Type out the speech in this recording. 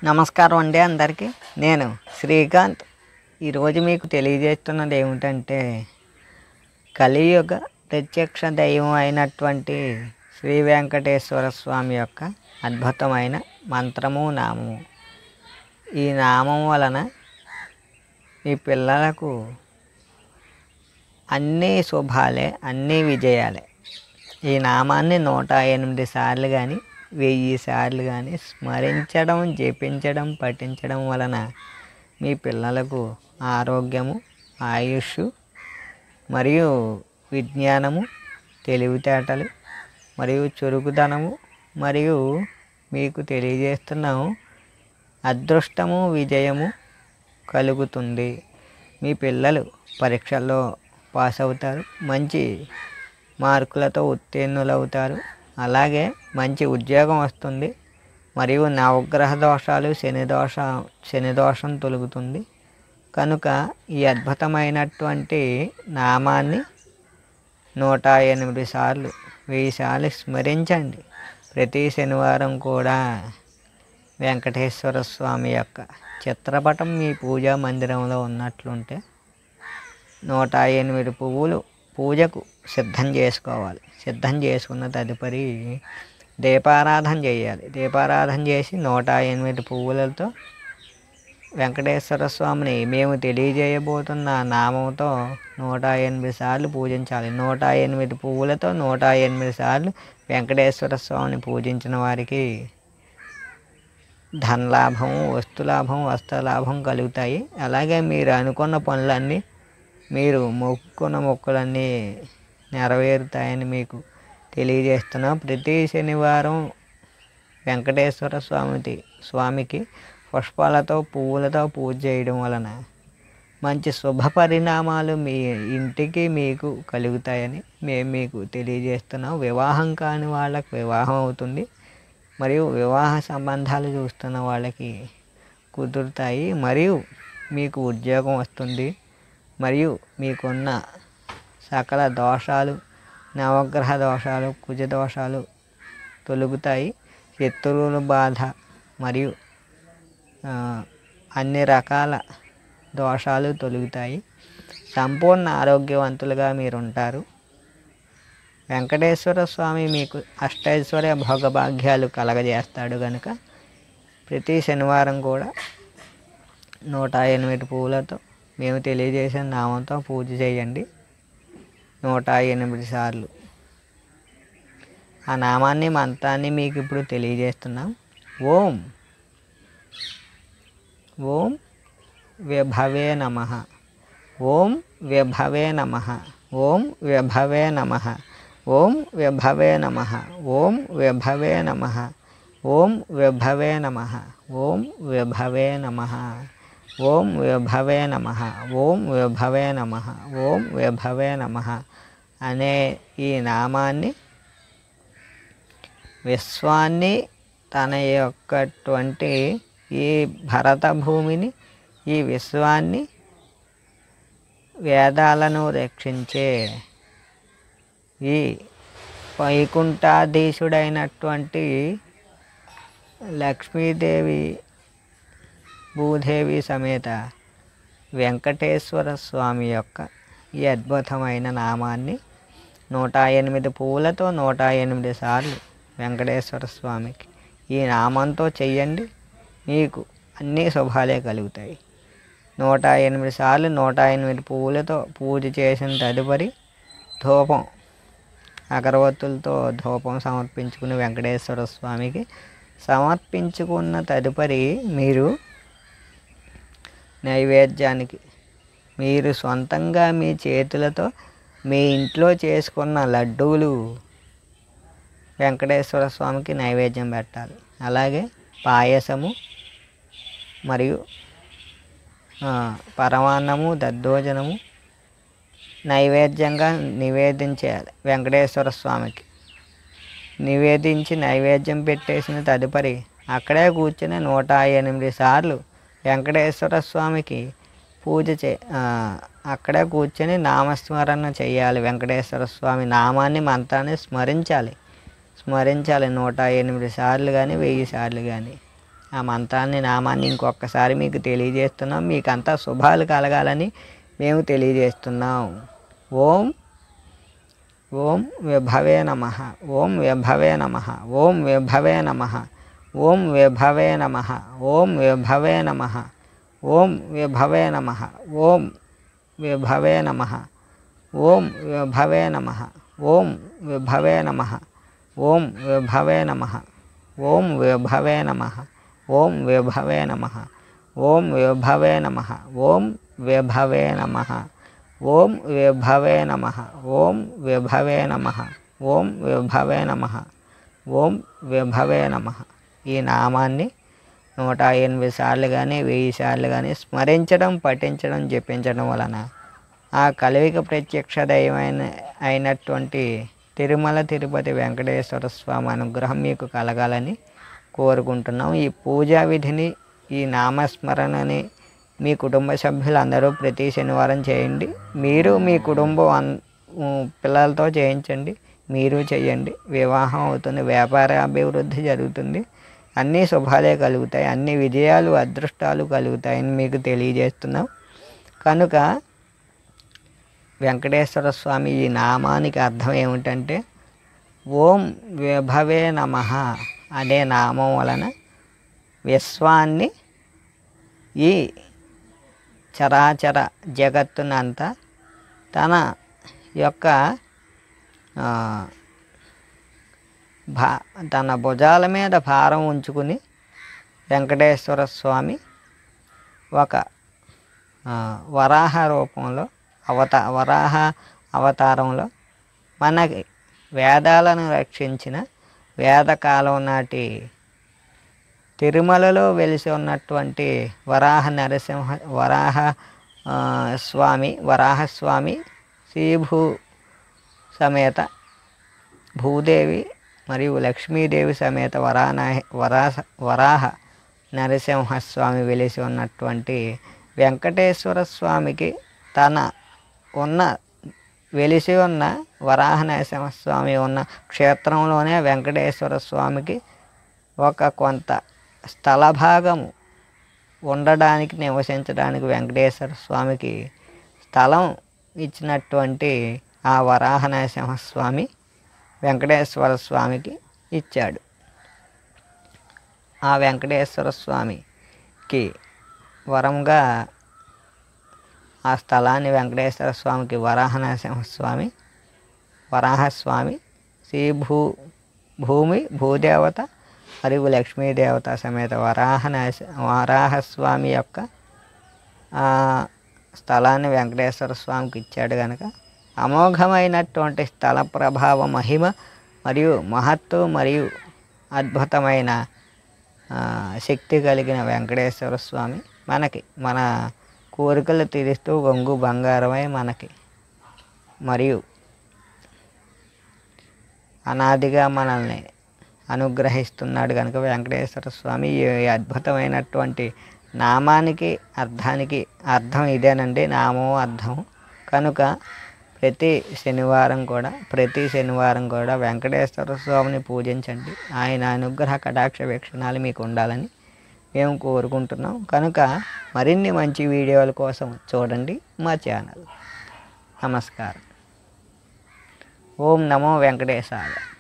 నమస్కారం అండి అందరికీ నేను శ్రీకాంత్ ఈరోజు మీకు తెలియజేస్తున్నది ఏమిటంటే కలియుగ ప్రత్యక్ష దైవం అయినటువంటి శ్రీ వెంకటేశ్వర స్వామి యొక్క అద్భుతమైన మంత్రము నామము ఈ నామం వలన మీ పిల్లలకు అన్నీ శుభాలే అన్నీ విజయాలే ఈ నామాన్ని నూట ఎనిమిది సార్లు కానీ వెయ్యి సార్లు కానీ స్మరించడం జపించడం పఠించడం వలన మీ పిల్లలకు ఆరోగ్యము ఆయుష్ మరియు విజ్ఞానము తెలివితేటలు మరియు చురుకుదనము మరియు మీకు తెలియజేస్తున్నాము అదృష్టము విజయము కలుగుతుంది మీ పిల్లలు పరీక్షల్లో పాస్ అవుతారు మంచి మార్కులతో ఉత్తీర్ణులవుతారు అలాగే మంచి ఉద్యోగం వస్తుంది మరియు నవగ్రహ దోషాలు శని దోష శని దోషం తొలుగుతుంది కనుక ఈ అద్భుతమైనటువంటి నామాన్ని నూట ఎనిమిది సార్లు వెయ్యి సార్లు స్మరించండి ప్రతి శనివారం కూడా వెంకటేశ్వర స్వామి యొక్క చిత్రపటం మీ పూజా మందిరంలో ఉన్నట్లుంటే నూట ఎనిమిది పువ్వులు పూజకు సిద్ధం చేసుకోవాలి సిద్ధం చేసుకున్న తదుపరి దీపారాధన చేయాలి దీపారాధన చేసి నూట ఎనిమిది పువ్వులతో వెంకటేశ్వర స్వామిని మేము తెలియజేయబోతున్న నామంతో నూట ఎనిమిది సార్లు పూజించాలి నూట ఎనిమిది పువ్వులతో నూట ఎనిమిది సార్లు వెంకటేశ్వర స్వామిని పూజించిన వారికి ధనలాభము వస్తులాభం వస్త్రలాభం కలుగుతాయి అలాగే మీరు అనుకున్న పనులన్నీ మీరు మొక్కుకున్న మొక్కులన్నీ నెరవేరుతాయని మీకు తెలియజేస్తున్నాం ప్రతి శనివారం వెంకటేశ్వర స్వామికి స్వామికి పుష్పాలతో పువ్వులతో పూజ చేయడం వలన మంచి శుభ పరిణామాలు మీ ఇంటికి మీకు కలుగుతాయని మేము మీకు తెలియజేస్తున్నాం వివాహం కాని వాళ్ళకి వివాహం అవుతుంది మరియు వివాహ సంబంధాలు చూస్తున్న వాళ్ళకి కుదురుతాయి మరియు మీకు ఉద్యోగం వస్తుంది మరియు మీకున్న సకల దోషాలు నవగ్రహ దోషాలు కుజ దోషాలు తొలుగుతాయి శత్రువుల బాధ మరియు ఆ, అన్ని రకాల దోషాలు తొలుగుతాయి సంపూర్ణ ఆరోగ్యవంతులుగా మీరు ఉంటారు వెంకటేశ్వర స్వామి మీకు అష్టైశ్వర్య భోగభాగ్యాలు కలగజేస్తాడు కనుక ప్రతి శనివారం కూడా నూట ఎనిమిది పువ్వులతో మేము తెలియజేసిన నామంతో పూజ చేయండి నూట ఎనిమిది సార్లు ఆ నామాన్ని మంత్రాన్ని మీకు ఇప్పుడు తెలియజేస్తున్నాం ఓం ఓం విభవే నమ ఓం విభవే నమ ఓం విభవే నమ ఓం విభవే నమ ఓం విభవే నమ ఓం విభవే నమ ఓం విభవే నమ ఓం విభవే నమ ఓం విభవే నమ ఓం విభవే నమ అనే ఈ నామాన్ని విశ్వాన్ని తన యొక్కటువంటి ఈ భరత భూమిని ఈ విశ్వాన్ని వేదాలను రక్షించే ఈ వైకుంఠాధీశుడైనటువంటి లక్ష్మీదేవి భూదేవి సమేత వెంకటేశ్వర స్వామి యొక్క ఈ అద్భుతమైన నామాన్ని నూట ఎనిమిది పువ్వులతో నూట ఎనిమిది సార్లు వెంకటేశ్వర స్వామికి ఈ నామంతో చెయ్యండి మీకు అన్ని శుభాలే కలుగుతాయి నూట ఎనిమిది సార్లు నూట ఎనిమిది పువ్వులతో పూజ చేసిన తదుపరి ధూపం అగరవత్తులతో ధూపం సమర్పించుకుని వెంకటేశ్వర స్వామికి సమర్పించుకున్న తదుపరి మీరు నైవేద్యానికి మీరు సొంతంగా మీ చేతులతో మీ ఇంట్లో చేసుకున్న లడ్డూలు వెంకటేశ్వర స్వామికి నైవేద్యం పెట్టాలి అలాగే పాయసము మరియు ఆ, పరమాన్నము దద్దోజనము నైవేద్యంగా నివేదించేయాలి వెంకటేశ్వర స్వామికి నివేదించి నైవేద్యం పెట్టేసిన తదుపరి అక్కడే కూర్చుని నూట ఎనిమిది సార్లు వెంకటేశ్వర స్వామికి పూజ చే ఆ, అక్కడే కూర్చొని నామస్మరణ చేయాలి వెంకటేశ్వర స్వామి నామాన్ని మంత్రాన్ని స్మరించాలి స్మరించాలి నూట ఎనిమిది సార్లు కానీ వెయ్యి సార్లు కానీ ఆ మంత్రాన్ని నామాన్ని ఇంకొకసారి మీకు తెలియజేస్తున్నాం మీకు అంతా శుభాలు కలగాలని మేము తెలియజేస్తున్నాం ఓం ఓం విభవే నమ ఓం విభవే నమ ఓం విభవే నమ ఓం విభవే నమ ఓం విభవే నమ ఓం విభవే నమ ఓం విభవే నమ ఓం విభవే నమ ఓం విభవే నమ ఓం విభవే నమ ఓం విభవే నమ ఓం విభవే నమ ఓం విభవే నమ ఓం విభవే నమ ఓం విభవే నమ ఓం విభవే నమ ఓం విభవే నమ ఓం విభవే నమ ఈ నామాన్ని నూట ఎనిమిది సార్లు కానీ వెయ్యి సార్లు కానీ స్మరించడం పఠించడం జపించడం వలన ఆ కలివిక ప్రత్యక్ష దైవమైన అయినటువంటి తిరుమల తిరుపతి వెంకటేశ్వర స్వామి అనుగ్రహం మీకు కలగాలని కోరుకుంటున్నాం ఈ పూజా విధిని ఈ నామస్మరణని మీ కుటుంబ సభ్యులందరూ ప్రతి శనివారం చేయండి మీరు మీ కుటుంబం అన్ ఉ- పిల్లలతో చేయించండి మీరు చేయండి వివాహం అవుతుంది వ్యాపార అభివృద్ధి జరుగుతుంది అన్ని శుభాలే కలుగుతాయి అన్ని విజయాలు అదృష్టాలు కలుగుతాయని మీకు తెలియజేస్తున్నాం కనుక వెంకటేశ్వర స్వామి ఈ నామానికి అర్థం ఏమిటంటే ఓం విభవే నమ అనే నామం వలన విశ్వాన్ని ఈ చరాచర జగత్తునంతా తన యొక్క ఆ, భా తన భుజాల మీద భారం ఉంచుకుని వెంకటేశ్వర స్వామి ఒక ఆ, వరాహ రూపంలో అవత వరాహ అవతారంలో మనకి వేదాలను రక్షించిన వేదకాలం నాటి తిరుమలలో వెలిసి ఉన్నటువంటి వరాహ నరసింహ వరాహ ఆ, స్వామి వరాహస్వామి శ్రీభూ సమేత భూదేవి మరియు లక్ష్మీదేవి సమేత వరాన వరాహ వరాహ నరసింహస్వామి వెలిసి ఉన్నటువంటి వెంకటేశ్వర స్వామికి తన ఉన్న వెలిసి ఉన్న వరాహ నరసింహస్వామి ఉన్న క్షేత్రంలోనే వెంకటేశ్వర స్వామికి ఒక కొంత స్థల భాగము ఉండడానికి నివసించడానికి వెంకటేశ్వర స్వామికి స్థలం ఇచ్చినటువంటి ఆ వరాహ నరసింహస్వామి వెంకటేశ్వర స్వామికి ఇచ్చాడు ఆ వెంకటేశ్వర స్వామికి వరంగా ఆ స్థలాన్ని వెంకటేశ్వర స్వామికి వరాహ నరసింహస్వామి వరాహస్వామి శ్రీ భూ భూమి భూదేవత మరియు లక్ష్మీదేవత సమేత వరాహ నరసి వరాహస్వామి యొక్క ఆ స్థలాన్ని వెంకటేశ్వర స్వామికి ఇచ్చాడు కనుక అమోఘమైనటువంటి స్థల ప్రభావ మహిమ మరియు మహత్తు మరియు అద్భుతమైన ఆ, శక్తి కలిగిన వెంకటేశ్వర స్వామి మనకి మన కోరికలు తీరుస్తూ వంగు బంగారమై మనకి మరియు అనాదిగా మనల్ని అనుగ్రహిస్తున్నాడు కనుక వెంకటేశ్వర స్వామి ఈ అద్భుతమైనటువంటి నామానికి అర్థానికి అర్థం ఇదేనండి నామం అర్థం కనుక ప్రతి శనివారం కూడా ప్రతి శనివారం కూడా వెంకటేశ్వర స్వామిని పూజించండి ఆయన అనుగ్రహ కటాక్ష వీక్షణాలు మీకు ఉండాలని మేము కోరుకుంటున్నాం కనుక మరిన్ని మంచి వీడియోల కోసం చూడండి మా ఛానల్ నమస్కారం ఓం నమో వెంకటేశాయ